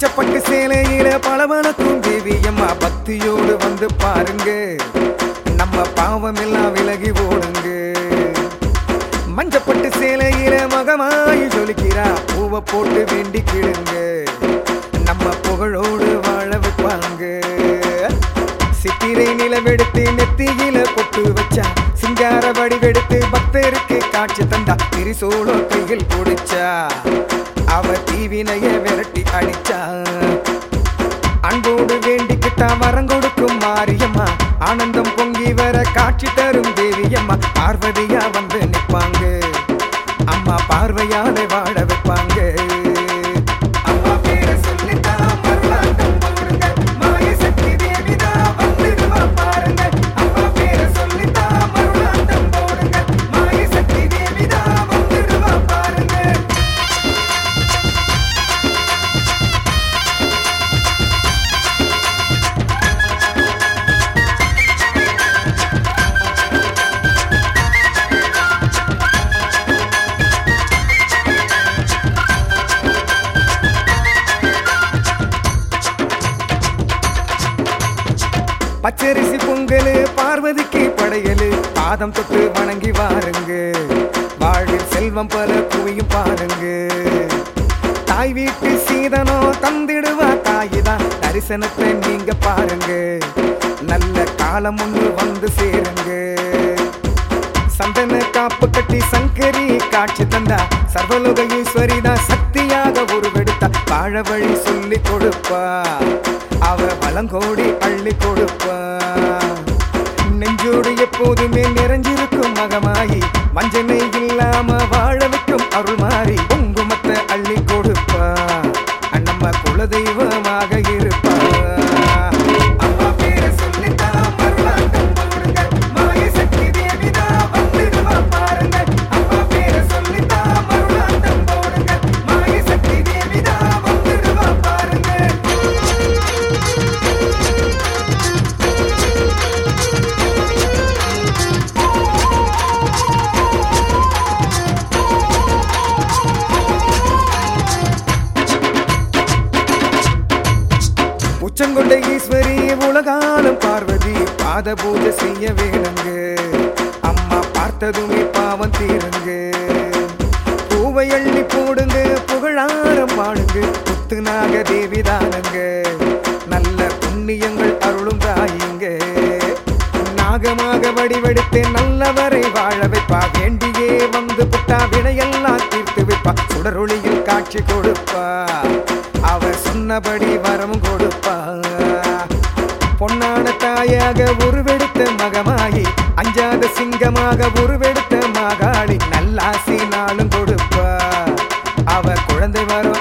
பச்சைப்பட்டு சேலையில பளபளக்கும் தேவியம்மா பக்தியோடு வந்து பாருங்க நம்ம பாவம் எல்லாம் விலகி ஓடுங்க மஞ்சப்பட்டு சேலையில மகமாயி ஜொலிக்கிறா பூவை போட்டு வேண்டிக்கிடுங்க நம்ம புகழோடு வாழ வைப்பாங்க சித்திரை நிலவெடுத்து நெத்தியில பொட்டு வச்சா சிங்கார வடிவெடுத்து பக்தருக்கு காட்சி தந்தா திரிசூலம் கையில் பிடிச்சா அவ தீவினைய விரட்டி அடிச்சா அன்போடு வேண்டிக்கிட்டா வரம் கொடுக்கும் மாரியம்மா ஆனந்தம் பொங்கி வர காட்சி தரும் தேவியம்மா பார்வதியா வந்து நிப்பாங்க அம்மா பார்வையால வாழ வைப்பாங்க அம்மா பேரை சொல்லித்தான் மருளாட்டம் போடுங்க. மாய சக்தி தேவிதான் வந்துடுவா பாருங்க. அம்மா பேரை சொல்லித்தான் மருளாட்டம் போடுங்க. மாய சக்தி தேவிதான் வந்துடுவா பாருங்க பச்சரிசி பொங்கலு பார்வதிக்கு படையலு பாதம் தொட்டு வணங்கி வாருங்க வாழ்வில் செல்வம் பல குவியும் பாருங்க தாய் வீட்டு சீதனோ தந்திடுவா தாயிதான் தரிசனத்தை நீங்க பாருங்க நல்ல காலம் ஒன்று வந்து சேருங்க சந்தன காப்பு கட்டி சங்கரி காட்சி தந்தா சர்வலோக ஈஸ்வரிதான் சக்தியாக உருவெடுத்தா வாழ வழி சொல்லி கொடுப்பா அவ வளங்கோடி அள்ளி கொடுப்பா நெஞ்சோடு எப்போதுமே நிறைஞ்சிருக்கும் மகமாயி வஞ்சனை இல்லாம வாழ வைக்கும் அருள் மாறி குங்குமத்தை அள்ளி கொடுப்பா நம்ம குலதெய்வமாக இருப்பா அம்மா பேரை சொல்லித்தான் மருளாட்டம் போடுங்க. மாய சக்தி தேவிதான் வந்துடுவா பாருங்க. அம்மா பேரை சொல்லித்தான் மருளாட்டம் போடுங்க. மாய சக்தி தேவிதான் வந்துடுவா பாருங்க உச்சங்கொண்ட ஈஸ்வரி உலகாலும் பார்வதி பாத பூஜை செய்ய வேணுங்க அம்மா பார்த்ததுமே பாவம் தீருங்க பூவை அள்ளி போடுங்க புகழாரம் பாடுங்க புத்துநாக தேவி தானுங்க நல்ல புண்ணியங்கள் அருளும் தாயுங்க நாகமாக வடிவெடுத்து நல்லவரை வாழ வைப்பா வேண்டியே வந்து புட்டா வினையெல்லாம் தீர்த்து வைப்பா சுடரொளியில் காட்சி கொடுப்பா அவ சொன்னபடி வரமும் கொடுப்பா பொன்னான தாயாக உருவெடுத்த மகமாயி அஞ்சாத சிங்கமாக உருவெடுத்த மாகாளி நல்லாசி நாளும் கொடுப்பா அவ குழந்தை வரும்